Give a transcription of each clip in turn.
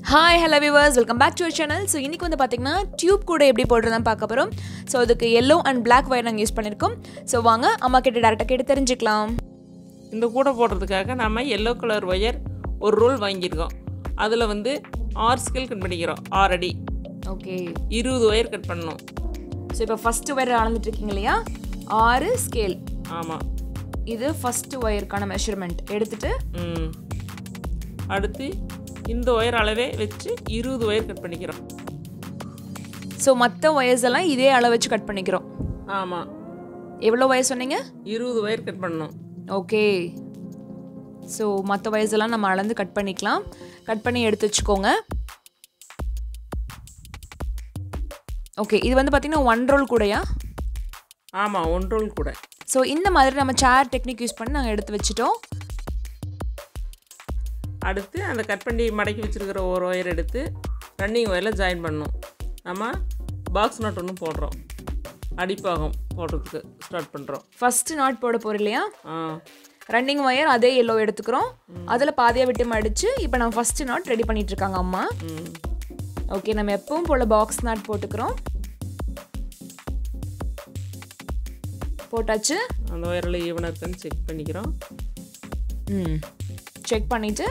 Hi hello viewers welcome back to our channel so இன்றைக்கி வந்து பார்த்தீங்கன்னா டியூப் கூட எப்படி போடுறதான் பார்க்க போகிறோம் ஸோ அதுக்கு எல்லோ அண்ட் பிளாக் ஒயர் நாங்கள் யூஸ் பண்ணியிருக்கோம் ஸோ வாங்க அம்மா கிட்ட டேரெக்டாக கேட்டு தெரிஞ்சுக்கலாம் இந்த கூடை போடுறதுக்காக நம்ம எல்லோ கலர் ஒயர் ஒரு ரோல் வாங்கியிருக்கோம் அதில் வந்து ஆறு ஸ்கேல் கட் பண்ணிக்கிறோம் ஆறு அடி ஓகே இருபது ஒயர் கட் பண்ணணும் ஸோ இப்போ ஃபஸ்ட்டு ஒயர் அளந்துட்டு இருக்கீங்க இல்லையா ஆறு ஸ்கேல் ஆமாம் இது ஃபஸ்ட்டு ஒயருக்கான மெஷர்மெண்ட் எடுத்துட்டு ம் அடுத்து இந்த ஒயர் அளவே வச்சு இருபது ஒயர் கட் பண்ணிக்கிறோம் ஸோ மற்ற ஒயர்ஸ் எல்லாம் இதே அளவு வச்சு கட் பண்ணிக்கிறோம் ஆமாம் எவ்வளோ ஒயர் சொன்னீங்க இருபது ஒயர் கட் பண்ணணும் ஓகே ஸோ மற்ற ஒயர்ஸ் எல்லாம் நம்ம அளந்து கட் பண்ணிக்கலாம் கட் பண்ணி எடுத்து வச்சுக்கோங்க ஓகே இது வந்து பார்த்தீங்கன்னா ஒன் ரோல் கூடயா ஆமாம் ஒன் ரோல் கூட ஸோ இந்த மாதிரி நம்ம சேர் டெக்னிக் யூஸ் பண்ணி நாங்கள் எடுத்து வச்சுட்டோம் அடுத்து அந்த கட் பண்ணி மடக்கி வச்சுருக்கிற ஒரு ஒயர் எடுத்து ரன்னிங் ஒயரில் ஜாயின் பண்ணணும் நம்ம பாக்ஸ் நாட் ஒன்று போடுறோம் அடிப்பாகம் போடுறதுக்கு ஸ்டார்ட் பண்ணுறோம் ஃபஸ்ட்டு நாட் போட போகிறோம் இல்லையா ஆ ரன்னிங் ஒயர் அதே எல்லோ எடுத்துக்கிறோம் அதில் பாதியாக விட்டு மடித்து இப்போ நம்ம ஃபஸ்ட்டு நாட் ரெடி பண்ணிட்டு இருக்காங்க அம்மா ம் ஓகே நம்ம எப்பவும் போல் பாக்ஸ் நாட் போட்டுக்கிறோம் போட்டாச்சு அந்த ஒயரில் ஈவனாக இருக்கான்னு செக் பண்ணிக்கிறோம் ம் செக் பண்ணிவிட்டு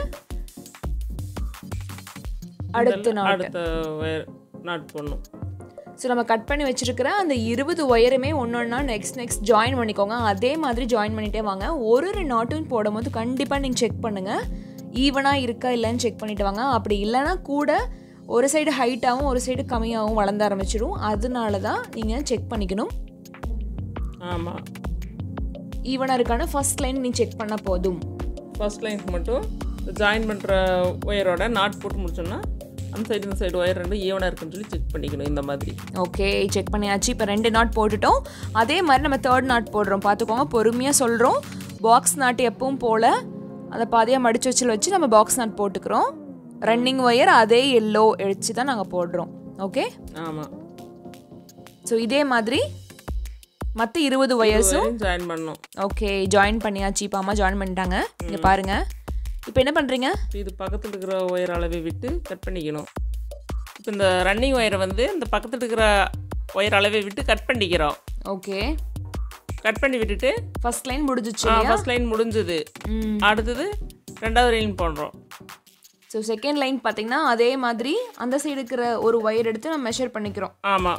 அடுத்த நாட் அடுத்த ஒயர் நாட் போடணும் ஸோ நம்ம கட் பண்ணி வச்சிருக்கிற அந்த இருபது ஒயருமே ஒன்று ஒன்றா நெக்ஸ்ட் நெக்ஸ்ட் ஜாயின் பண்ணிக்கோங்க அதே மாதிரி ஜாயின் பண்ணிட்டே வாங்க ஒரு ஒரு நாட்டும் போடும்போது கண்டிப்பாக நீங்கள் செக் பண்ணுங்கள் ஈவனாக இருக்கா இல்லைன்னு செக் பண்ணிட்டு வாங்க அப்படி இல்லைன்னா கூட ஒரு சைடு ஹைட்டாகவும் ஒரு சைடு கம்மியாகவும் வளர்ந்த ஆரம்பிச்சிடும் அதனால தான் நீங்கள் செக் பண்ணிக்கணும் ஆமாம் ஈவனாக இருக்கான்னு ஃபர்ஸ்ட் லைன் நீ செக் பண்ண போதும் ஃபர்ஸ்ட் லைனுக்கு மட்டும் ஜாயின் பண்ணுற ஒயரோட நாட் போட்டு முடிச்சோம்னா அந்த சைடு இந்த சைடு ஒயர் ரெண்டும் ஈவனாக இருக்குன்னு சொல்லி செக் பண்ணிக்கணும் இந்த மாதிரி ஓகே செக் பண்ணியாச்சு இப்போ ரெண்டு நாட் போட்டுட்டோம் அதே மாதிரி நம்ம தேர்ட் நாட் போடுறோம் பார்த்துக்கோங்க பொறுமையாக சொல்கிறோம் பாக்ஸ் நாட் எப்பவும் போல் அதை பாதியாக மடிச்சு வச்சு வச்சு நம்ம பாக்ஸ் நாட் போட்டுக்கிறோம் ரன்னிங் ஒயர் அதே எல்லோ எடுத்து தான் நாங்கள் போடுறோம் ஓகே ஆமாம் ஸோ இதே மாதிரி மற்ற இருபது ஒயர்ஸும் ஜாயின் பண்ணணும் ஓகே ஜாயின் பண்ணியாச்சு இப்போ அம்மா ஜாயின் பண்ணிட்டாங்க இங்கே பாருங்கள் இப்போ என்ன பண்ணுறீங்க இப்போ இது பக்கத்தில் இருக்கிற ஒயர் அளவை விட்டு கட் பண்ணிக்கணும் இப்போ இந்த ரன்னிங் ஒயரை வந்து இந்த பக்கத்தில் இருக்கிற ஒயர் அளவை விட்டு கட் பண்ணிக்கிறோம் ஓகே கட் பண்ணி விட்டுட்டு ஃபர்ஸ்ட் லைன் முடிஞ்சிச்சு இல்லையா ஃபர்ஸ்ட் லைன் முடிஞ்சது ம் அடுத்தது ரெண்டாவது லைன் போடுறோம் ஸோ செகண்ட் லைன் பார்த்தீங்கன்னா அதே மாதிரி அந்த சைடு இருக்கிற ஒரு ஒயர் எடுத்து நம்ம மெஷர் பண்ணிக்கிறோம் ஆமாம்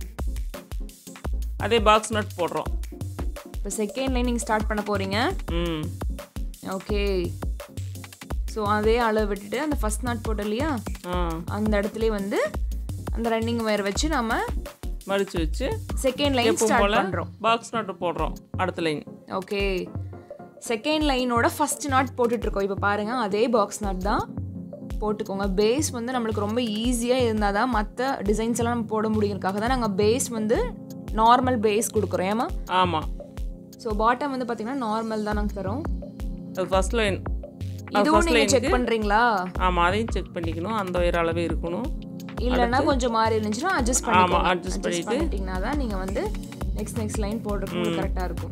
அதே பாக்ஸ் நட் போடுறோம் இப்போ செகண்ட் லைன் நீங்கள் ஸ்டார்ட் பண்ண போகிறீங்க ம் ஓகே ஸோ அதே அளவு விட்டுட்டு அந்த ஃபர்ஸ்ட் நாட் போட்டோம் இல்லையா ஆ அந்த இடத்துலயே வந்து அந்த ரன்னிங் ஒயர் வச்சு நம்ம மடிச்சு வச்சு செகண்ட் லைன் எப்பவும் ஸ்டார்ட் போல் பண்ணுறோம் பாக்ஸ் நட்டு போடுறோம் அடுத்த லைன் ஓகே செகண்ட் லைனோட ஃபர்ஸ்ட் நாட் போட்டுட்ருக்கோம் இப்போ பாருங்கள் அதே பாக்ஸ் நாட் தான் போட்டுக்கோங்க பேஸ் வந்து நம்மளுக்கு ரொம்ப ஈஸியாக இருந்தால் தான் மற்ற டிசைன்ஸ் எல்லாம் நம்ம போட முடியுறதுக்காக தான் நாங்கள் பேஸ் வந்து நார்மல் பேஸ் கொடுக்குறோம் ஏமா ஆமாம் ஸோ பாட்டம் வந்து பார்த்தீங்கன்னா நார்மல் தான் நாங்கள் தரோம் அது ஃபர்ஸ்ட் லைன் இதுவும் ஃபர்ஸ்ட் நீங்கள் லைனுக்கு செக் பண்ணுறீங்களா ஆமாம் அதையும் செக் பண்ணிக்கணும் அந்த ஒயர் அளவே இருக்கணும் இல்லைன்னா கொஞ்சம் மாறி இருந்துச்சுன்னா அட்ஜஸ்ட் ஆமாம் பண்ணிக்கோங்க அட்ஜஸ்ட் அட்ஜஸ்ட் பண்ணிட்டு பண்ணிட்டீங்கன்னா தான் நீங்கள் வந்து நெக்ஸ்ட் நெக்ஸ்ட் லைன் போடுறதுக்கு உங்களுக்கு கரெக்டாக இருக்கும்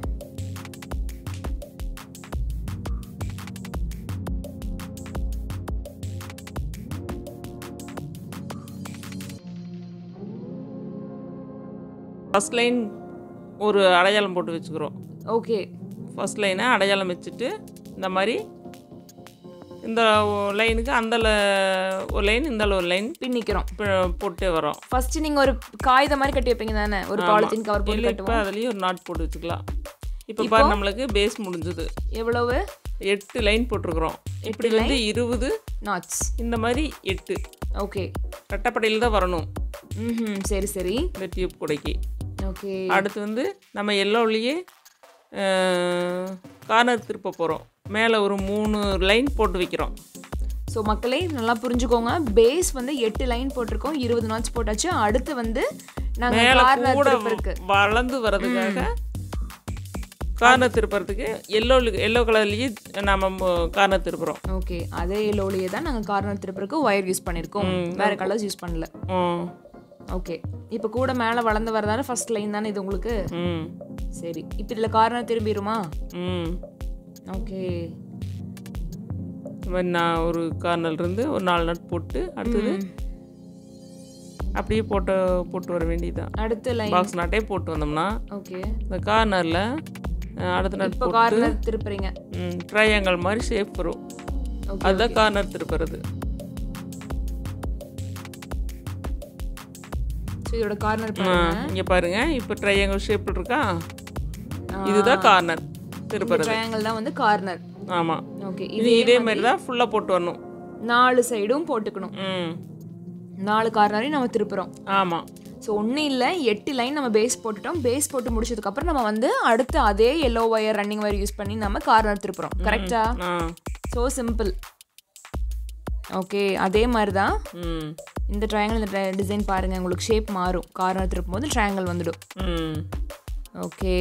ஃபர்ஸ்ட் லைன் ஒரு அடையாளம் போட்டு வச்சுக்கிறோம் ஓகே ஃபர்ஸ்ட் லைனை அடையாளம் வச்சுட்டு இந்த மாதிரி இந்த லைனுக்கு அந்த ல- ஒரு லைன் இந்த ஒரு லைன் பின்னிக்கிறோம் போட்டே வரோம் ஃபர்ஸ்ட் நீங்கள் ஒரு காகிதம் மாதிரி கட்டி வைப்பீங்க தானே ஒரு பாலித்தீன் கவர் போட்டு இல்லை கட்டுவோம் இப்போ அதுலேயும் ஒரு நாட் போட்டு வச்சுக்கலாம் இப்போ பாரு நம்மளுக்கு பேஸ் முடிஞ்சது எவ்வளவு எட்டு லைன் போட்டிருக்கிறோம் இப்படி வந்து இருபது நாட்ஸ் இந்த மாதிரி எட்டு ஓகே ரெட்டப்படையில் தான் வரணும் ம் சரி சரி இந்த டியூப் கூடைக்கு ஓகே அடுத்து வந்து நம்ம எல்லோவிலேயே கார்னர் திருப்ப போகிறோம் மேலே ஒரு மூணு லைன் போட்டு வைக்கிறோம் ஸோ மக்களே நல்லா புரிஞ்சுக்கோங்க பேஸ் வந்து எட்டு லைன் போட்டிருக்கோம் இருபது நாட்ஸ் போட்டாச்சு அடுத்து வந்து நாங்கள் மேலே கார்னர் கூட இருக்கு வளர்ந்து வர்றதுக்காக கார்னர் திருப்புறதுக்கு எல்லோ எல்லோ கலர்லேயே நம்ம கார்னர் திருப்புறோம் ஓகே அதே எல்லோலையே தான் நாங்கள் கார்னர் திருப்பறதுக்கு ஒயர் யூஸ் பண்ணியிருக்கோம் வேற கலர்ஸ் யூஸ் பண்ணல ம் ஓகே இப்போ கூட மேலே வளர்ந்து வரதால ஃபர்ஸ்ட் லைன் தானே இது உங்களுக்கு ம் சரி இப்போ இதில் கார்னர் திரும்பிடுமா ம் ஓகே இந்த மாதிரி நான் ஒரு கார்னர் இருந்து ஒரு நாலு நட் போட்டு அடுத்தது அப்படியே போட்டு போட்டு வர வேண்டியதுதான் அடுத்த லைன் பாக்ஸ் நாட்டே போட்டு வந்தோம்னா ஓகே இந்த கார்னரில் அடுத்த நட் இப்போ போட்டு கார்னர் திருப்புறீங்க ட்ரையாங்கல் மாதிரி ஷேப் வரும் ஓகே அதுதான் கார்னர் திருப்புறது ஸோ இதோட கார்னர் பாருங்க இங்கே பாருங்க இப்போ ட்ரையாங்கல் ஷேப் இருக்கா இதுதான் கார்னர் திருப்புறது ட்ரையாங்கிள் தான் வந்து கார்னர் ஆமாம் ஓகே இது இதே மாதிரி தான் ஃபுல்லாக போட்டு வரணும் நாலு சைடும் போட்டுக்கணும் ம் நாலு கார்னரையும் நம்ம திருப்புறோம் ஆமாம் ஸோ ஒன்றும் இல்லை எட்டு லைன் நம்ம பேஸ் போட்டுட்டோம் பேஸ் போட்டு முடிச்சதுக்கப்புறம் நம்ம வந்து அடுத்து அதே yellow wire running wire use பண்ணி நம்ம கார்னர் திருப்புறோம் கரெக்டா ஆ ஸோ சிம்பிள் ஓகே அதே மாதிரி தான் ம் இந்த ட்ரையாங்கிள் இந்த டிசைன் பாருங்கள் உங்களுக்கு ஷேப் மாறும் கார்னர் திருப்பும் போது ட்ரையாங்கிள் வந்துடும் ம் ஓகே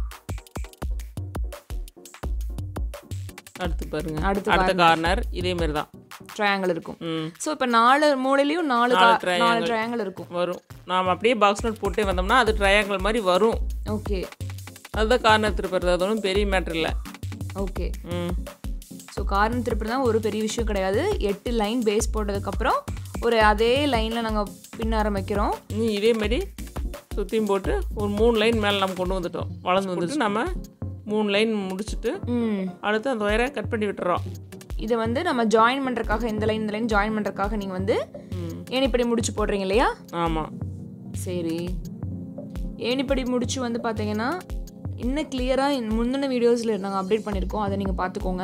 அடுத்து பாருங்க அடுத்து அடுத்த கார்னர் இதே மாதிரி தான் ட்ரையாங்கிள் இருக்கும் ம் ஸோ இப்போ நாலு மூலையிலையும் நாலு கா- நாலு ட்ரையாங்கிள் இருக்கும் வரும் நாம் அப்படியே பாக்ஸ் நோட் போட்டே வந்தோம்னா அது ட்ரையாங்கிள் மாதிரி வரும் ஓகே அதுதான் கார்னர் திருப்புறது அது ஒன்றும் பெரிய மேட்ரு இல்லை ஓகே ம் ஸோ கார்னர் திருப்பி தான் ஒரு பெரிய விஷயம் கிடையாது எட்டு லைன் பேஸ் போட்டதுக்கப்புறம் ஒரு அதே லைனில் நாங்கள் பின்ன ஆரம்பிக்கிறோம் நீ இதே மாதிரி சுற்றியும் போட்டு ஒரு மூணு லைன் மேலே நம்ம கொண்டு வந்துட்டோம் வளர்ந்து வந்துட்டு நம்ம மூணு லைன் முடிச்சுட்டு ம் அடுத்து அந்த ஒயரை கட் பண்ணி விட்டுறோம் இதை வந்து நம்ம ஜாயின் பண்ணுறதுக்காக இந்த லைன் இந்த லைன் ஜாயின் பண்ணுறதுக்காக நீங்கள் வந்து ம் ஏணிப்படி முடிச்சு போடுறீங்க இல்லையா ஆமாம் சரி ஏணிப்படி முடிச்சு வந்து பார்த்தீங்கன்னா இன்னும் கிளியராக முந்தின வீடியோஸில் நாங்கள் அப்டேட் பண்ணியிருக்கோம் அதை நீங்கள் பார்த்துக்கோங்க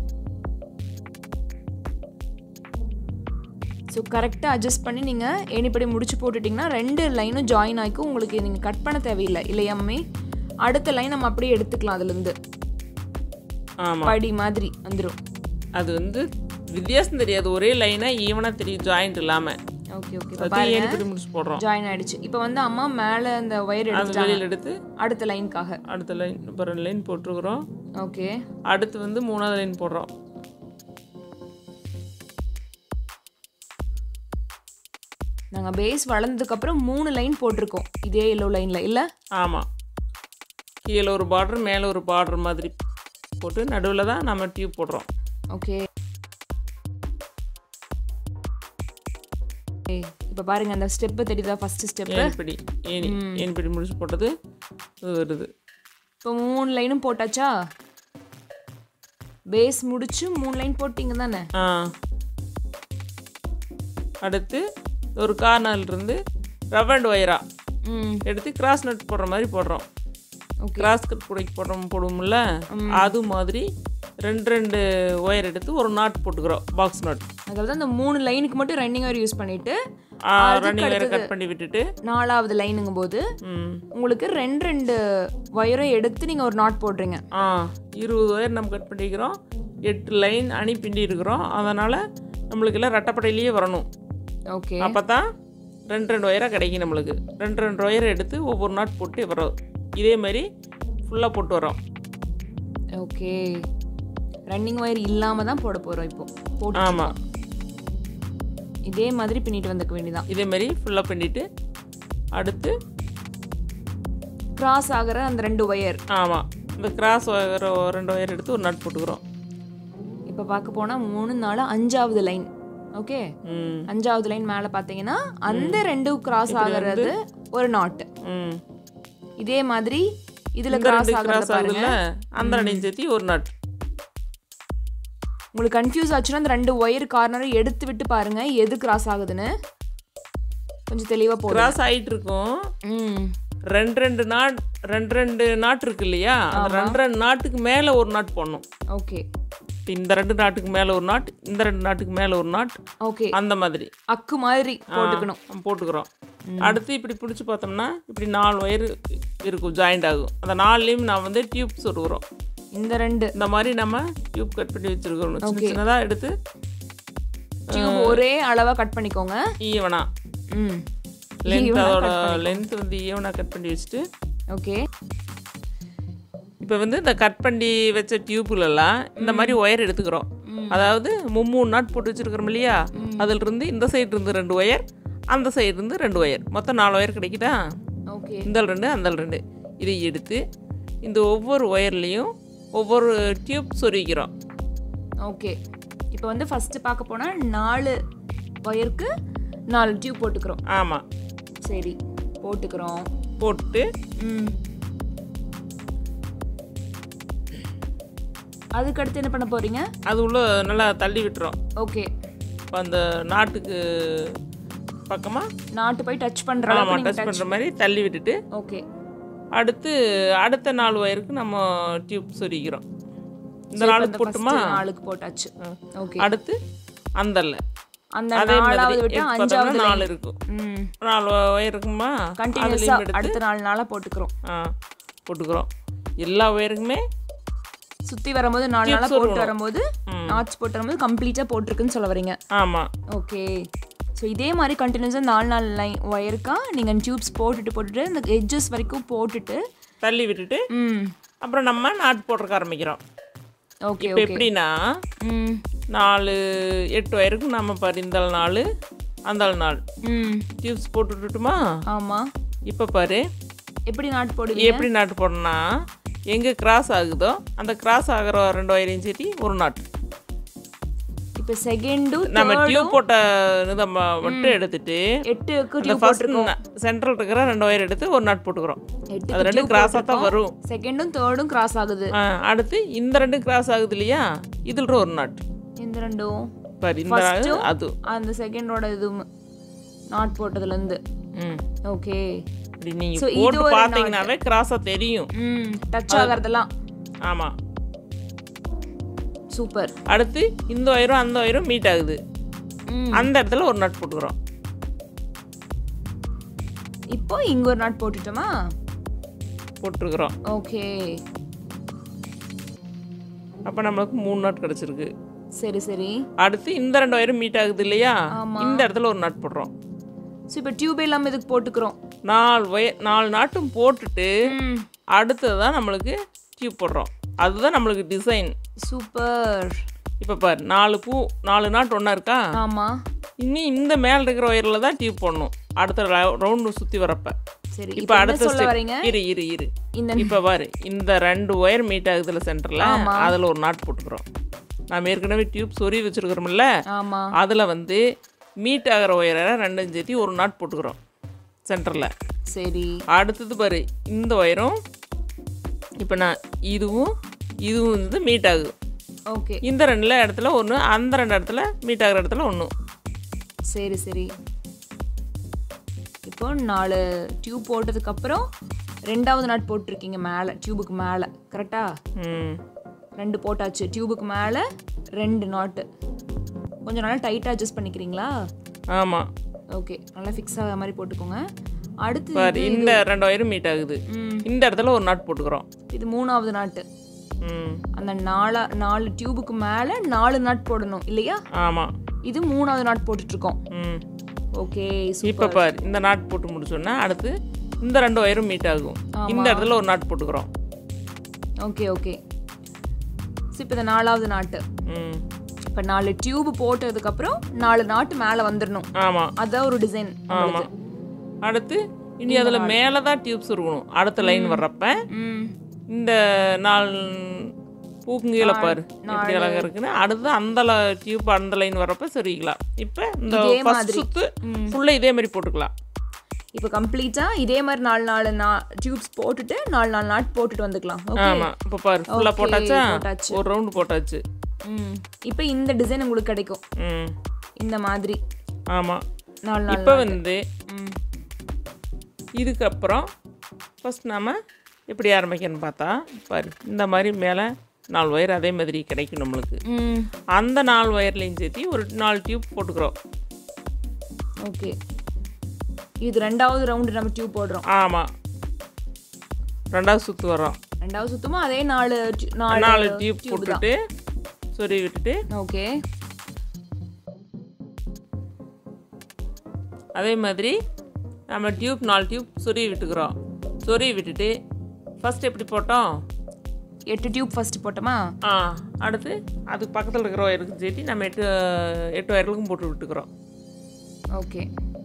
ஸோ கரெக்டாக அட்ஜஸ்ட் பண்ணி நீங்கள் ஏணிப்படி முடிச்சு போட்டுட்டிங்கன்னா ரெண்டு லைனும் ஜாயின் ஆகிக்கும் உங்களுக்கு நீங்கள் கட் பண்ண தேவையில்லை இல்லையா மம்மி அடுத்த லைன் நம்ம அப்படியே எடுத்துக்கலாம் அதுலேருந்து ஆமாம் படி மாதிரி வந்துடும் அது வந்து வித்தியாசம் தெரியாது ஒரே லைனாக ஈவனாக தெரியும் ஜாயிண்ட் இல்லாமல் ஓகே ஓகே அது ஏறி பண்ணி முடிச்சு போடுறோம் ஜாயின் ஆயிடுச்சு இப்போ வந்து அம்மா மேலே அந்த ஒயர் அது எடுத்துட்டாங்க வெளியில் எடுத்து அடுத்த லைனுக்காக அடுத்த லைன் இப்போ ரெண்டு லைன் போட்டிருக்கிறோம் ஓகே அடுத்து வந்து மூணாவது லைன் போடுறோம் நாங்கள் பேஸ் வளர்ந்ததுக்கப்புறம் மூணு லைன் போட்டிருக்கோம் இதே எல்லோ லைனில் இல்லை ஆமாம் கீழே ஒரு பார்டர் மேலே ஒரு பார்டர் மாதிரி போட்டு நடுவில் தான் நம்ம டியூப் போடுறோம் ஓகே இப்போ பாருங்க அந்த ஸ்டெப்பு தெரியுதா ஃபர்ஸ்ட் ஸ்டெப்பு ஏனிப்படி ஏனி ஏனிப்படி முடிச்சு போட்டது இது வருது இப்போ மூணு லைனும் போட்டாச்சா பேஸ் முடிச்சு மூணு லைன் போட்டிங்க தானே ஆ அடுத்து ஒரு கார்னர்ல இருந்து ரவ் அண்ட் ஒயரா ம் எடுத்து கிராஸ் நட் போடுற மாதிரி போடுறோம் ஓகே கிராஸ் கட் புடைக்கு போடுறோம் போடுவோம்ல அது மாதிரி ரெண்டு ரெண்டு ஒயர் எடுத்து ஒரு நாட் போட்டுக்கிறோம் பாக்ஸ் நாட் அதாவது அந்த மூணு லைனுக்கு மட்டும் ரன்னிங் ஒயர் யூஸ் பண்ணிட்டு ரன்னிங் ஒயரை கட் பண்ணி விட்டுட்டு நாலாவது லைனுங்கும் போது ம் உங்களுக்கு ரெண்டு ரெண்டு ஒயரை எடுத்து நீங்கள் ஒரு நாட் போடுறீங்க ஆ இருபது ஒயர் நம்ம கட் பண்ணிக்கிறோம் எட்டு லைன் அணி பிண்டி இருக்கிறோம் அதனால் நம்மளுக்கு எல்லாம் ரெட்டப்படையிலேயே வரணும் ஓகே அப்போ தான் ரெண்டு ரெண்டு ஒயராக கிடைக்கும் நம்மளுக்கு ரெண்டு ரெண்டு ஒயரை எடுத்து ஒவ்வொரு நாட் போட்டு வரோம் இதே மாதிரி ஃபுல்லாக போட்டு வரோம் ஓகே ரன்னிங் ஒயர் இல்லாமல் தான் போட போகிறோம் இப்போ போட்டு ஆமாம் இதே மாதிரி பின்னிட்டு வந்துக்க வேண்டியதான் இதே மாதிரி ஃபுல்லாக பண்ணிவிட்டு அடுத்து கிராஸ் ஆகிற அந்த ரெண்டு ஒயர் ஆமாம் இந்த கிராஸ் ஒயர் ரெண்டு ஒயர் எடுத்து ஒரு நட் போட்டுக்கிறோம் இப்போ பார்க்க போனால் மூணு நாலு அஞ்சாவது லைன் ஓகே ம் அஞ்சாவது லைன் மேலே பார்த்தீங்கன்னா அந்த ரெண்டு கிராஸ் ஆகிறது ஒரு நாட் ம் இதே மாதிரி இதில் இந்த கிராஸ் ரெண்டு ஆகிறத கிராஸ் பாருங்க ஆகுதுல்ல அந்த ரெண்டையும் சேர்த்து ஒரு நட் உங்களுக்கு கன்ஃபியூஸ் ஆச்சுன்னா அந்த ரெண்டு ஒயர் கார்னரை எடுத்து விட்டு பாருங்க எது கிராஸ் ஆகுதுன்னு கொஞ்சம் தெளிவாக போடும் கிராஸ் ஆகிட்டு இருக்கும் ம் ரெண்டு ரெண்டு நாட் ரெண்டு ரெண்டு நாட் இருக்கு இல்லையா அந்த ரெண்டு ரெண்டு நாட்டுக்கு மேலே ஒரு நாட் போடணும் ஓகே இப்ப இந்த ரெண்டு நாட்டுக்கு மேலே ஒரு நாட் இந்த ரெண்டு நாட்டுக்கு மேலே ஒரு நாட் ஓகே அந்த மாதிரி அக்கு மாதிரி போட்டுக்கணும் நம்ம போட்டுக்கிறோம் அடுத்து இப்படி பிடிச்சி பார்த்தோம்னா இப்படி நாலு ஒயர் இருக்கும் ஜாயிண்ட் ஆகும் அந்த நாலுலேயும் நான் வந்து டியூப் சொருகிறோம் இந்த ரெண்டு இந்த மாதிரி நம்ம டியூப் கட் பண்ணி வச்சுருக்கிறோம் சின்ன சின்னதாக எடுத்து டியூப் ஒரே அளவாக கட் பண்ணிக்கோங்க ஈவனா ம் லென்த் அதோட லென்த் வந்து ஈவனாக கட் பண்ணி வச்சுட்டு ஓகே இப்போ வந்து இந்த கட் பண்ணி வச்ச டியூப்லலாம் இந்த மாதிரி ஒயர் எடுத்துக்கிறோம் அதாவது மும்மூணு நாட் போட்டு வச்சுருக்கிறோம் இல்லையா அதுல இருந்து இந்த சைடு இருந்து ரெண்டு ஒயர் அந்த சைடு இருந்து ரெண்டு ஒயர் மொத்தம் நாலு ஒயர் கிடைக்குதா ஓகே இந்த ரெண்டு அந்த ரெண்டு இதை எடுத்து இந்த ஒவ்வொரு ஒயர்லேயும் ஒவ்வொரு டியூப் சொருவிக்கிறோம் ஓகே இப்போ வந்து ஃபஸ்ட்டு பார்க்க போனால் நாலு ஒயருக்கு நாலு டியூப் போட்டுக்கிறோம் ஆமாம் சரி போட்டுக்கிறோம் போட்டு ம் அதுக்கடுத்து என்ன பண்ண போறீங்க அது உள்ள நல்லா தள்ளி விட்டுரும் ஓகே இப்போ அந்த நாட்டுக்கு பக்கமாக நாட்டு போய் டச் பண்ற அளவுக்கு ஆமாம் நீங்க டச் பண்ணுற மாதிரி தள்ளி விட்டுட்டு ஓகே அடுத்து அடுத்த நாலு ஒயருக்கு நம்ம டியூப் சொருகிறோம் இந்த நாளுக்கு போட்டுமா நாளுக்கு போட்டாச்சு ஓகே அடுத்து அந்தல்ல அந்த அதே நாலாவது மாதிரி விட்டு எடுத்து அஞ்சாவது பார்த்தோம்னா நாலு இருக்கும் ம் நாலு ஒயர் இருக்குமா கண்டினியூஸா அதுலேயும் எடுத்து அடுத்த நாலு நாளா போட்டுக்கிறோம் ஆ போட்டுக்கிறோம் எல்லா ஒயருக்குமே சுத்தி வரும்போது நாலு நாளா போட்டு வரும்போது நாட்ஸ் போட்டு வரும்போது கம்ப்ளீட்டா போட்டிருக்குன்னு சொல்ல வரீங்க ஆமாம் ஓகே ஸோ இதே மாதிரி கண்டினியூஸாக நாலு நாலு லைன் ஒயருக்கா நீங்கள் டியூப்ஸ் போட்டுட்டு போட்டுட்டு இந்த எட்ஜஸ் வரைக்கும் போட்டுட்டு தள்ளி விட்டுட்டு ம் அப்புறம் நம்ம நாட்டு போடுறக்க ஆரம்பிக்கிறோம் ஓகே இப்போ எப்படின்னா ம் நாலு எட்டு ஒயருக்கு நம்ம பாரு இந்த நாலு அந்த நாலு ம் டியூப்ஸ் போட்டு விட்டுட்டுமா ஆமாம் இப்போ பாரு எப்படி நாட்டு போடுவீங்க எப்படி நாட்டு போடணும்னா எங்கே கிராஸ் ஆகுதோ அந்த கிராஸ் ஆகிற ரெண்டு ஒயரையும் சேர்த்தி ஒரு நாட்டு இப்போ செகண்டும் நம்ம டியூப் போட்ட இதை ம- மட்டும் எடுத்துட்டு எட்டுக்கு இந்த டியூப் ஃபர்ஸ்ட் சென்ட்ரல் இருக்கிற ரெண்டு ஒயர் எடுத்து ஒரு நாட் போட்டுக்கிறோம் எட்டுக்கு அது ரெண்டு கிராஸாக தான் வரும் செகண்டும் தேர்டும் கிராஸ் ஆகுது ஆ, அடுத்து இந்த ரெண்டு கிராஸ் ஆகுது இல்லையா இதில் ஒரு நாட் இந்த ரெண்டும் பாரு இந்த நாலு, அது அந்த செகண்டோட இது நாட் போட்டதுலேருந்து ம் ஓகே இப்படி So, நீங்கள் இது போட்டு ஒரு பார்த்தீங்கன்னாவே கிராஸாக தெரியும் ம் டச் ஆகிறதெல்லாம் ஆமாம் சூப்பர் அடுத்து இந்த ஒயரும் அந்த ஒயரும் மீட் ஆகுது ம் அந்த இடத்துல ஒரு நட் போட்டுக்கிறோம் இப்போ இங்க ஒரு நாட் போட்டுட்டோமா போட்டிருக்கிறோம் ஓகே அப்போ நம்மளுக்கு மூணு நாட் கிடச்சிருக்கு சரி சரி அடுத்து இந்த ரெண்டு ஒயரும் மீட் ஆகுது இல்லையா இந்த இடத்துல ஒரு நட் போடுறோம் ஸோ இப்போ டியூப் இல்லாமல் இதுக்கு போட்டுக்கிறோம் நாலு ஒயர் நாலு நாட்டும் போட்டுட்டு ம் அடுத்தது தான் நம்மளுக்கு டியூப் போடுறோம் அதுதான் நம்மளுக்கு டிசைன் சூப்பர் இப்போ பாரு நாலு பூ நாலு நாட் ஒன்றா இருக்கா ஆமாம் இனி இந்த மேலே இருக்கிற ஒயரில் தான் டியூப் போடணும் அடுத்த ரவுண்டு சுற்றி வரப்ப சரி இப்போ இப்போ என்ன அடுத்த சொல்ல step- வரீங்க இரு இரு இரு இந்த இப்போ பாரு இந்த ரெண்டு ஒயர் மீட் ஆகுதுல சென்டரில் அதில் ஒரு நாட் போட்டுக்கிறோம் நாம் ஏற்கனவே டியூப் சொறி வச்சுருக்கிறோம்ல ஆமாம் அதில் வந்து மீட் ஆகிற ஒயரை ரெண்டும் சேர்த்தி ஒரு நாட் போட்டுக்கிறோம் சென்டரில் சரி அடுத்தது பாரு இந்த ஒயரும் இப்போ நான் இதுவும் இதுவும் வந்து மீட் ஆகுது ஓகே இந்த ரெண்டுல இடத்துல ஒன்று அந்த ரெண்டு இடத்துல மீட் ஆகிற இடத்துல ஒன்று சரி சரி இப்போ நாலு டியூப் போட்டதுக்கப்புறம் ரெண்டாவது நாட் போட்டிருக்கீங்க மேலே டியூபுக்கு மேலே கரெக்டா ம் ரெண்டு போட்டாச்சு டியூபுக்கு மேலே ரெண்டு நாட்டு கொஞ்சம் நல்லா டைட்டாக அட்ஜஸ்ட் பண்ணிக்கிறீங்களா ஆமாம் ஓகே நல்லா ஃபிக்ஸ் ஆகிற மாதிரி போட்டுக்கோங்க அடுத்து பாரு இந்த ரெண்டு ஒயரும் மீட் ஆகுது ம் இந்த இடத்துல ஒரு நாட் போட்டுக்கிறோம் இது மூணாவது நாட்டு ம் அந்த நாலா நாலு டியூபுக்கு மேலே நாலு நாட் போடணும் இல்லையா ஆமாம் இது மூணாவது நாட் போட்டுட்ருக்கோம் ம் ஓகே இப்போ பாரு இந்த நாட் போட்டு முடிச்சோன்னா அடுத்து இந்த ரெண்டு ஒயரும் மீட் ஆகும் இந்த இடத்துல ஒரு நாட் போட்டுக்கிறோம் ஓகே ஓகே ஸோ இப்போ இந்த நாலாவது நாட்டு ம் இப்போ நாலு டியூப் போட்டதுக்கப்புறம் நாலு நாட்டு மேலே வந்துடணும் ஆமாம் அதான் ஒரு டிசைன் ஆமாம் அடுத்து இனி அதில் மேலே தான் டியூப்ஸ் இருக்கணும் அடுத்த லைன் வர்றப்ப ம் இந்த நாலு பூக்குங்கீழே பாரு எப்படி அழகா இருக்குன்னு அடுத்து அந்த டியூப் அந்த லைன் வரப்ப சரிக்கலாம் இப்போ இந்த ஃபர்ஸ்ட் சுத்து ஃபுல்லாக இதே மாதிரி போட்டுக்கலாம் இப்போ கம்ப்ளீட்டாக இதே மாதிரி நாலு நாலு நா டியூப்ஸ் போட்டுட்டு நாலு நாலு நாட் போட்டுட்டு வந்துக்கலாம் ஓகே ஆமாம் இப்போ பாரு ஃபுல்லாக போட்டாச்சா போட்டாச்சு. ஒரு ரவுண்டு போட்டாச்சு ம் இப்போ இந்த டிசைன் உங்களுக்கு கிடைக்கும் ம் இந்த மாதிரி ஆமாம் நாலு நாலு இப்போ வந்து ம் இதுக்கப்புறம் ஃபஸ்ட் நாம எப்படி ஆரம்பிக்கணும்னு பார்த்தா பாரு இந்த மாதிரி மேலே நாலு ஒயர் அதே மாதிரி கிடைக்கும் நம்மளுக்கு ம் அந்த நாலு ஒயர்லையும் சேர்த்து ஒரு நாலு டியூப் போட்டுக்கிறோம் ஓகே இது ரெண்டாவது ரவுண்டு நம்ம டியூப் போடுறோம் ஆமாம் ரெண்டாவது சுற்று வரோம் ரெண்டாவது சுத்தமா அதே நாலு tu- நாலு நாலு டியூப் போட்டுட்டு சொருவி விட்டுட்டு ஓகே அதே மாதிரி நம்ம டியூப் நாலு டியூப் சொருவி விட்டுக்கிறோம் சொருவி விட்டுட்டு ஃபஸ்ட் எப்படி போட்டோம் எட்டு டியூப் ஃபர்ஸ்ட் போட்டோமா ஆ அடுத்து அதுக்கு பக்கத்தில் இருக்கிற ஒயருக்கும் சேர்த்து நம்ம எட்டு எட்டு ஒயர்களுக்கும் போட்டு விட்டுக்கிறோம் ஓகே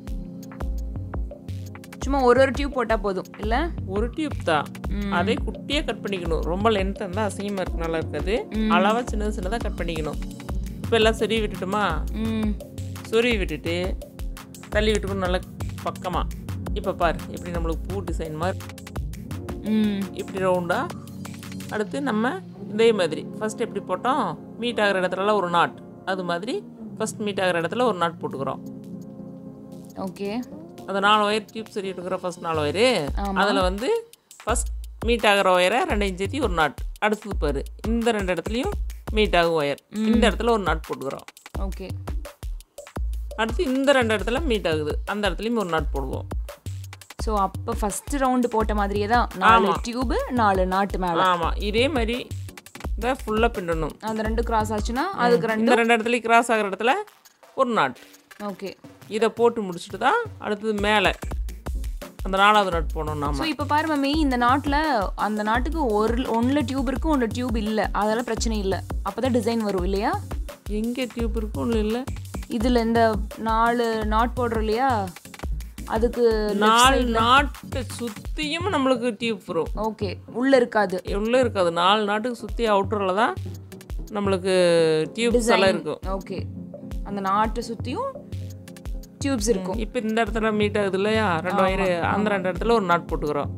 சும்மா ஒரு ஒரு டியூப் போட்டால் போதும் இல்லை ஒரு டியூப் தான் அதே குட்டியாக கட் பண்ணிக்கணும் ரொம்ப லென்த் இருந்தால் அசிங்கமாக இருக்கு நல்லா இருக்காது அளவாக சின்னது சின்னதாக கட் பண்ணிக்கணும் இப்போ எல்லாம் சொருவி விட்டுட்டுமா ம் சொருவி விட்டுட்டு தள்ளி விட்டுக்கணும் நல்லா பக்கமாக இப்போ பாரு இப்படி நம்மளுக்கு பூ டிசைன் மாதிரி ம் இப்படி ரவுண்டாக அடுத்து நம்ம இதே மாதிரி ஃபஸ்ட் எப்படி போட்டோம் மீட் ஆகிற இடத்துலலாம் ஒரு நாட் அது மாதிரி ஃபஸ்ட் மீட் ஆகிற இடத்துல ஒரு நாட் போட்டுக்கிறோம் ஓகே அந்த நாலு ஒயர் டியூப் சரி இருக்கிற ஃபஸ்ட் நாலு ஒயரு அதில் வந்து ஃபஸ்ட் மீட் ஆகிற ஒயரை ரெண்டையும் சேர்த்தி ஒரு நாட் அடுத்தது பாரு இந்த ரெண்டு இடத்துலையும் மீட் ஆகும் ஒயர் இந்த இடத்துல ஒரு நாட் போட்டுக்கிறோம் ஓகே அடுத்து இந்த ரெண்டு இடத்துல மீட் ஆகுது அந்த இடத்துலையும் ஒரு நாட் போடுவோம் ஸோ அப்போ ஃபர்ஸ்ட் ரவுண்டு போட்ட மாதிரியே தான் நாலு டியூபு நாலு நாட்டு மேலே ஆமாம் இதே மாதிரி இதை ஃபுல்லாக பின்னணும் அந்த ரெண்டு கிராஸ் ஆச்சுன்னா அதுக்கு ரெண்டு இந்த ரெண்டு இடத்துலையும் கிராஸ் ஆகிற இடத்துல ஒரு நாட் ஓகே இதை போட்டு முடிச்சுட்டு தான் அடுத்தது மேலே அந்த நாலாவது நாட் போடணும் நாம ஸோ இப்போ பாரு மம்மி இந்த நாட்டில் அந்த நாட்டுக்கு ஒரு ஒன்றில் டியூப் இருக்கு ஒன்று டியூப் இல்லை அதெல்லாம் பிரச்சனை இல்லை அப்போ தான் டிசைன் வரும் இல்லையா எங்கே டியூப் இருக்கும் ஒன்றும் இல்லை இதில் இந்த நாலு நாட் போடுறோம் இல்லையா அதுக்கு நாலு நாட்டை சுற்றியும் நம்மளுக்கு டியூப் வரும் ஓகே உள்ளே இருக்காது உள்ளே இருக்காது நாலு நாட்டுக்கு சுற்றி அவுட்டரில் தான் நம்மளுக்கு டியூப்ஸ் எல்லாம் இருக்கும் ஓகே அந்த நாட்டை சுற்றியும் டியூப்ஸ் இருக்கும் இப்போ இந்த இடத்துல மீட் ஆகுது இல்லையா ரெண்டு வயிறு அந்த ரெண்டு இடத்துல ஒரு நாட் போட்டுக்கிறோம்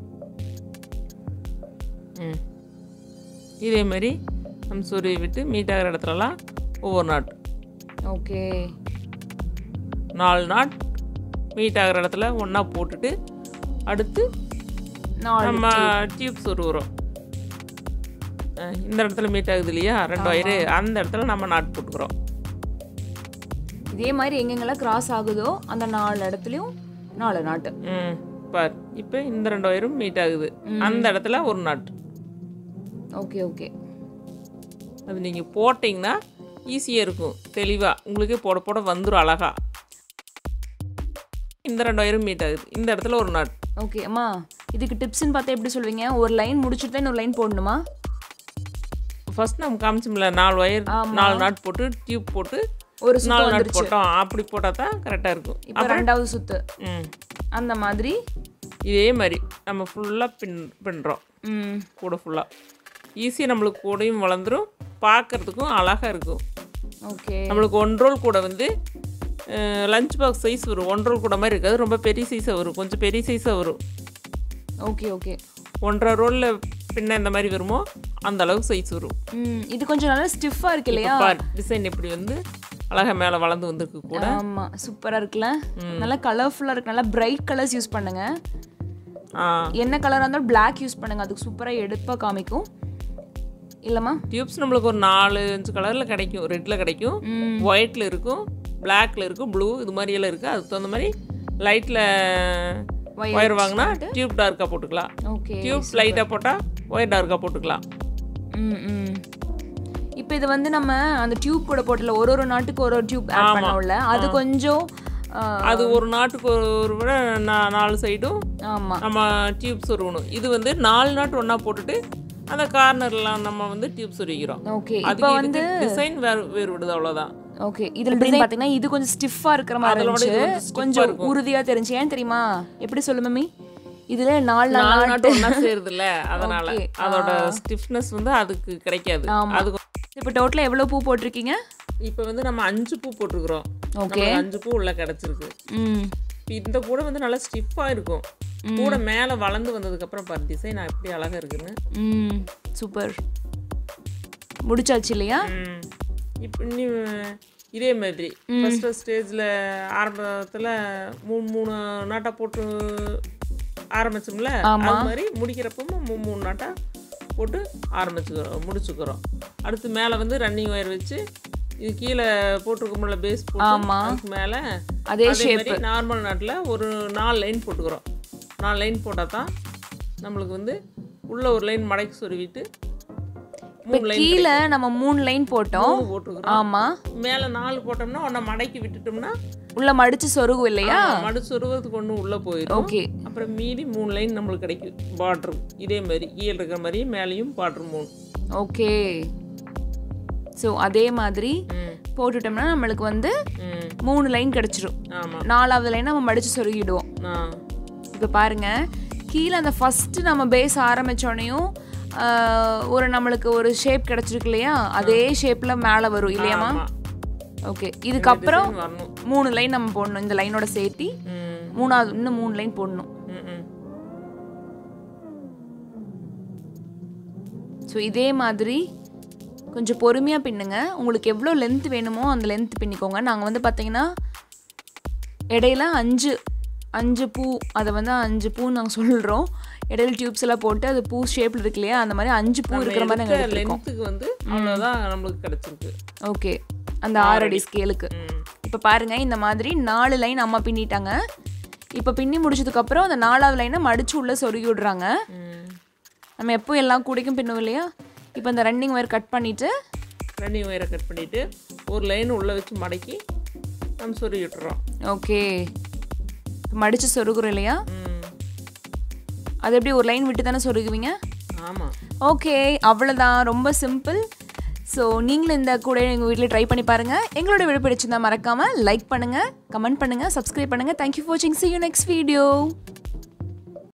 ம் இதே மாதிரி நம்ம சொருவி விட்டு மீட் ஆகிற இடத்துலலாம் ஒவ்வொரு நாட் ஓகே நாலு நாட் மீட் ஆகிற இடத்துல ஒன்றா போட்டுட்டு அடுத்து நாலு நம்ம டியூப் சொருகுறோம் அஹ் இந்த இடத்துல மீட் ஆகுது இல்லையா ரெண்டு வயிறு அந்த இடத்துல நம்ம நாட் போட்டுக்கிறோம் இதே மாதிரி எங்கெங்கெல்லாம் கிராஸ் ஆகுதோ அந்த நாலு இடத்துலையும் நாலு நாட்டு ம் பார் இப்போ இந்த ரெண்டு வயிறும் மீட் ஆகுது அந்த இடத்துல ஒரு நாட் ஓகே ஓகே அது நீங்கள் போட்டிங்கன்னா ஈஸியாக இருக்கும் தெளிவாக உங்களுக்கே போட போட வந்துடும் அழகா இந்த ரெண்டு வயிறும் மீட் ஆகுது இந்த இடத்துல ஒரு நாட் ஓகே அம்மா இதுக்கு டிப்ஸ்னு பார்த்தா எப்படி சொல்வீங்க ஒரு லைன் முடிச்சுட்டு தான் இன்னொரு லைன் போடணுமா ஃபர்ஸ்ட் நம்ம காமிச்சோம்ல நாலு வயர் நாலு நாட் போட்டு டியூப் போட்டு ஒரு சுத்து நாலு நாட் வந்துருச்சு போட்டோம் அப்படி போட்டால் தான் கரெக்டாக இருக்கும் இப்போ ரெண்டாவது சுத்து ம் அந்த மாதிரி இதே மாதிரி நம்ம ஃபுல்லாக பின் பின்னுறோம் ம் கூட ஃபுல்லாக ஈஸியாக நம்மளுக்கு கூடையும் வளர்ந்துரும் பார்க்கறதுக்கும் அழகாக இருக்கும் ஓகே நம்மளுக்கு ஒன் ரோல் கூட வந்து லஞ்ச் பாக்ஸ் சைஸ் வரும் ஒன் ரோல் கூட மாதிரி இருக்காது ரொம்ப பெரிய சைஸாக வரும் கொஞ்சம் பெரிய சைஸாக வரும் ஓகே ஓகே ஒன்றரை ரோலில் பின்ன இந்த மாதிரி வருமோ அந்த அளவுக்கு சைஸ் வரும் ம் இது கொஞ்சம் நல்லா ஸ்டிஃபாக இருக்கு இல்லையா பார் டிசைன் எப்படி வந்து அழகாக மேலே வளர்ந்து வந்திருக்கு கூட ஆமா சூப்பரா இருக்குல்ல நல்லா கலர்ஃபுல்லா இருக்கு நல்லா பிரைட் கலர்ஸ் யூஸ் பண்ணுங்க ஆ என்ன கலரா இருந்தாலும் Black யூஸ் பண்ணுங்க அதுக்கு சூப்பரா எடுப்பா காமிக்கும் இல்லம்மா டியூப்ஸ் நம்மளுக்கு ஒரு நாலு அஞ்சு கலரில் கிடைக்கும் ரெட்டில் கிடைக்கும் ஒயிட்டில் இருக்கும் பிளாக்ல இருக்கும் ப்ளூ இது மாதிரி எல்லாம் இருக்குது அதுக்கு தகுந்த மாதிரி லைட்டில் White ஒயர் வாங்கினா டியூப் டார்க்காக போட்டுக்கலாம் ஓகே டியூப் லைட்டாக போட்டால் ஒயர் டார்க்காக போட்டுக்கலாம் ம் ம் இப்போ இது வந்து நம்ம அந்த டியூப் கூட போட்டல ஒரு ஒரு நாட்டுக்கு ஒரு ஒரு டியூப் ஆட் பண்ணோம்ல அது கொஞ்சம் ஆ, அது ஒரு நாட்டுக்கு ஒரு ஒரு விட நா- நாலு சைடும் ஆமா நம்ம டியூப் சொருகணும் இது வந்து நாலு நாட்டு ஒன்றா போட்டுட்டு அந்த கார்னர்லாம் நம்ம வந்து டியூப் சொருகிறோம் ஓகே அதுக்கு வந்து டிசைன் வேறு வேறு விடுது அவ்வளோதான் ஓகே இதுல டிசைன் பாத்தீங்கன்னா இது கொஞ்சம் ஸ்டிஃபா இருக்கிற மாதிரி அதோட இது இருந்துச்சு கொஞ்சம் stiff-ஆ கொஞ்சம் உறுதியா தெரிஞ்சு ஏன் தெரியுமா எப்படி சொல்லு மம்மி இதுல நாலு நாள் நாலு நாட்டு ஒன்றா சேருதுல்ல அதனால Okay. அதோட ஸ்டிஃப்னஸ் வந்து அதுக்கு கிடைக்காது அது இப்போ டோட்டலா எவ்வளவு பூ போட்டிருக்கீங்க இப்போ வந்து நம்ம அஞ்சு பூ போட்டிருக்கிறோம் ஓகே நமக்கு அஞ்சு பூ உள்ள கிடச்சிருக்கு ம் இந்த கூட வந்து நல்லா ஸ்டிஃபாக இருக்கும் கூட மேலே வளர்ந்து வந்ததுக்கப்புறம் பாரு டிசைன் எப்படி அழகாக இருக்குன்னு ம் சூப்பர் முடிச்சாச்சு இல்லையா ம். இப்போ நீ இதே மாதிரி ஃபர்ஸ்ட் ஸ்டேஜில் ஆரம்பத்தில் மூணு மூணு நாட்டா போட்டு ஆரம்பிச்சோம்ல அது மாதிரி முடிக்கிறப்பவும் மூணு மூணு நாட்டா போட்டு ஆரம்பிச்சுக்கிறோம் முடிச்சுக்கிறோம் அடுத்து மேலே வந்து ரன்னிங் ஒயர் வச்சு இது கீழே போட்டிருக்கோம்ல பேஸ் போட்டு அதுக்கு மேலே அதே அதே மாதிரி நார்மல் நாட்டில் ஒரு நாலு லைன் போட்டுக்கிறோம் நாலு லைன் போட்டால் தான் நம்மளுக்கு வந்து உள்ள ஒரு லைன் மடக்கி சொருவிட்டு மூணு லைன் கீழே நம்ம மூணு லைன் போட்டோம் போட்டுக்கிறோம் ஆமா மேலே நாலு போட்டோம்னா ஒன்றை மடக்கி விட்டுட்டோம்னா உள்ள மடிச்சு சொருகும் இல்லையா மடு சொருவதுக்கு ஒன்று உள்ளே போயிடும் ஓகே அப்புறம் மீதி மூணு லைன் நம்மளுக்கு கிடைக்கும் பார்டர் இதே மாதிரி கீழே இருக்கிற மாதிரி மேலேயும் பார்டர் மூணு ஓகே ஸோ அதே மாதிரி ம் போட்டுட்டோம்னா நம்மளுக்கு வந்து ம் மூணு லைன் கிடைச்சிரும் ஆமாம் நாலாவது லைன் நம்ம மடிச்சு சொருகிடுவோம் ஆ இப்போ பாருங்க கீழே அந்த ஃபர்ஸ்ட் நம்ம பேஸ் ஆரம்பிச்சோடனையும் ஒரு நம்மளுக்கு ஒரு ஷேப் கிடைச்சிருக்கு இல்லையா அதே ஷேப்ல மேலே வரும் இல்லையாம்மா ஆமாம் ஓகே இதுக்கப்புறம் design வரணும் மூணு லைன் நம்ம போடணும் இந்த லைனோட சேர்த்தி ம் மூணாவது இன்னும் மூணு லைன் போடணும் ம், ம் ஸோ இதே மாதிரி கொஞ்சம் பொறுமையாக பின்னுங்க உங்களுக்கு எவ்வளோ லென்த் வேணுமோ அந்த லென்த் பின்னிக்கோங்க நாங்கள் வந்து பார்த்தீங்கன்னா இடையில அஞ்சு அஞ்சு பூ அதை வந்து அஞ்சு பூன்னு நாங்கள் சொல்கிறோம் இடையில டியூப்ஸ் எல்லாம் போட்டு அது பூ ஷேப்பில் இருக்கு இல்லையா அந்த மாதிரி அஞ்சு பூ இருக்கிற மாதிரி நாங்கள் எடுத்துருக்கோம் லென்த்துக்கு வந்து அவ்வளோதான் நம்மளுக்கு கிடச்சிருக்கு ஓகே அந்த ஆறடி ஸ்கேலுக்கு ம் இப்போ பாருங்க இந்த மாதிரி நாலு லைன் அம்மா பின்னிட்டாங்க இப்போ பின்னி முடிச்சதுக்கப்புறம் அந்த நாலாவது லைனை மடிச்சு உள்ள சொருகி விடுறாங்க ம் நம்ம எப்போ எல்லாம் கூடைக்கும் பின்னுவோம் இல்லையா இப்போ இந்த ரன்னிங் ஒயர் கட் பண்ணிவிட்டு ரன்னிங் ஒயரை கட் பண்ணிவிட்டு ஒரு லைன் உள்ளே வச்சு மடக்கி நம்ம சொருகி விட்டுறோம் ஓகே மடித்து சொருகுறோம் இல்லையா ம் அது எப்படி ஒரு லைன் விட்டு தானே சொருகுவீங்க ஆமாம் ஓகே அவ்வளோதான் ரொம்ப சிம்பிள் ஸோ நீங்களும் இந்த கூட எங்கள் வீட்டில் ட்ரை பண்ணி பாருங்கள் எங்களோட வீடியோ பிடிச்சிருந்தா மறக்காமல் லைக் பண்ணுங்கள் கமெண்ட் பண்ணுங்கள் சப்ஸ்கிரைப் பண்ணுங்கள் தேங்க்யூ ஃபார் வாட்சிங் see you next வீடியோ